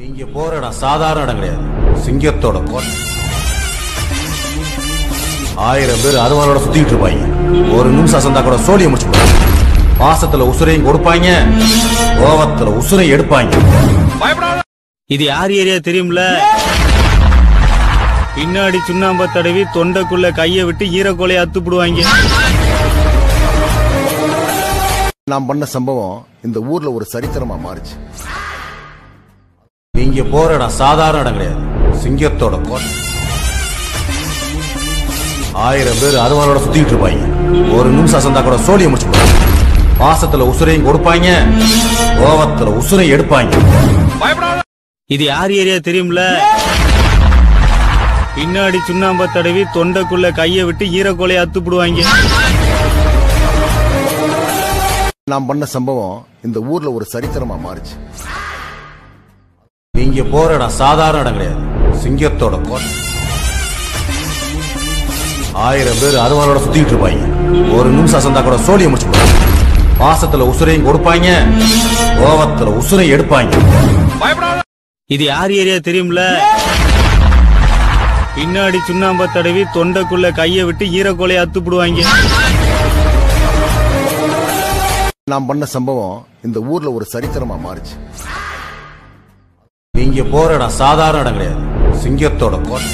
நீங்க போற இடம் சாதாரண இடம் கிடையாது சிங்கத்தோட கோட்டை ஆயிரம் பேர் அதுவாரோட சுத்திட்டு இருப்பாங்க ஒரு நிமிஷம் அசந்தா கூட சோழிய முடிச்சு போடுவாங்க. பாசத்துல உசுரையும் கொடுப்பாங்க கோவத்துல உசுரையும் எடுப்பாங்க இது யார் ஏரியா தெரியும்ல பின்னாடி சுண்ணாம்ப தடவி தொண்டைக்குள்ள கைய விட்டு ஈரக்கோலையை அத்துப்பிடுவாங்க நான் பண்ண சம்பவம் இந்த ஊர்ல ஒரு சரித்திரமா மாறுச்சு நீங்க போற இடம் சாதாரண இடம் கிடையாது சிங்கத்தோட கோட்டை ஆயிரம் பேர் அதுவாரோட சுத்திட்டு இருப்பாங்க ஒரு நிமிஷம் அசந்தா கூட சோழிய முடிச்சு போடுவாங்க. பாசத்துல உசுரையும் கொடுப்பாங்க கோவத்துல உசுரையும் எடுப்பாங்க இது யார் ஏரியா தெரியும்ல பின்னாடி சுண்ணாம்ப தடவி தொண்டைக்குள்ள கைய விட்டு ஈரக்கோலையை அத்துப்பிடுவாங்க நான் பண்ண சம்பவம் இந்த ஊர்ல ஒரு சரித்திரமா மாறுச்சு நீங்க போற இடம் சாதாரண இடம் கிடையாது சிங்கத்தோட கோட்டை ஆயிரம் பேர் அதுவாரோட சுத்திட்டு இருப்பாங்க ஒரு நிமிஷம் அசந்தா கூட சோழிய முடிச்சு போடுவாங்க. பாசத்துல உசுரையும் கொடுப்பாங்க கோவத்துல உசுரையும் எடுப்பாங்க இது யார் ஏரியா தெரியும்ல பின்னாடி சுண்ணாம்ப தடவி தொண்டைக்குள்ள கைய விட்டு ஈரக்கோலையை அத்துப்பிடுவாங்க நான் பண்ண சம்பவம் இந்த ஊர்ல ஒரு சரித்திரமா மாறுச்சு நீங்க போற இடம் சாதாரண இடம் கிடையாது சிங்கத்தோட கோட்டை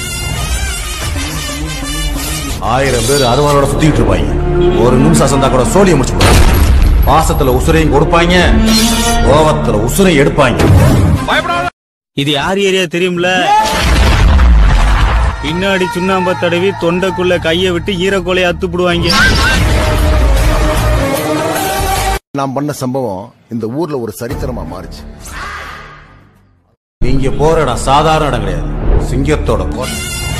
ஆயிரம் பேர் அதுவாரோட சுத்திட்டு இருப்பாங்க ஒரு நிமிஷம் அசந்தா கூட சோழிய முடிச்சு போடுவாங்க. பாசத்துல உசுரையும் கொடுப்பாங்க கோவத்துல உசுரையும் எடுப்பாங்க இது யார் ஏரியா தெரியும்ல பின்னாடி சுண்ணாம்ப தடவி தொண்டைக்குள்ள கைய விட்டு ஈரக்கோலையை அத்துப்பிடுவாங்க நான் பண்ண சம்பவம் இந்த ஊர்ல ஒரு சரித்திரமா மாறுச்சு நீங்க போற இடம் சாதாரண இடம் கிடையாது சிங்கத்தோட கோட்டை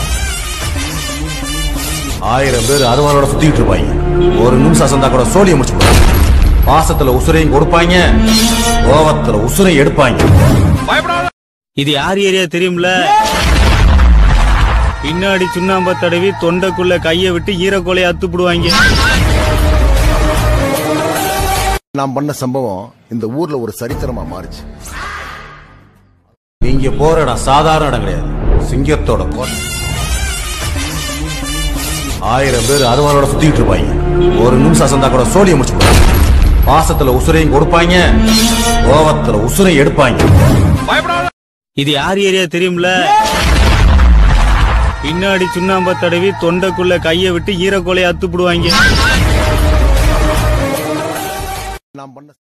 ஆயிரம் பேர் அதுவாரோட சுத்திட்டு இருப்பாங்க ஒரு நிமிஷம் அசந்தா கூட சோழிய முடிச்சு போடுவாங்க. பாசத்துல உசுரையும் கொடுப்பாங்க கோவத்துல உசுரையும் எடுப்பாங்க இது யார் ஏரியா தெரியும்ல பின்னாடி சுண்ணாம்ப தடவி தொண்டைக்குள்ள கைய விட்டு ஈரக்கோலையை அத்துப்பிடுவாங்க நான் பண்ண சம்பவம் இந்த ஊர்ல ஒரு சரித்திரமா மாறுச்சு நீங்க போற இடம் சாதாரண இடம் கிடையாது சிங்கத்தோட கோட்டை ஆயிரம் பேர் அதுவாரோட சுத்திட்டு இருப்பாங்க ஒரு நிமிஷம் அசந்தா கூட சோழிய முடிச்சு போடுவாங்க. பாசத்துல உசுரையும் கொடுப்பாங்க கோவத்துல உசுரையும் எடுப்பாங்க இது யார் ஏரியா தெரியும்ல பின்னாடி சுண்ணாம்ப தடவி தொண்டைக்குள்ள கைய விட்டு ஈரக்கோலையை அத்துப்பிடுவாங்க நான் பண்ண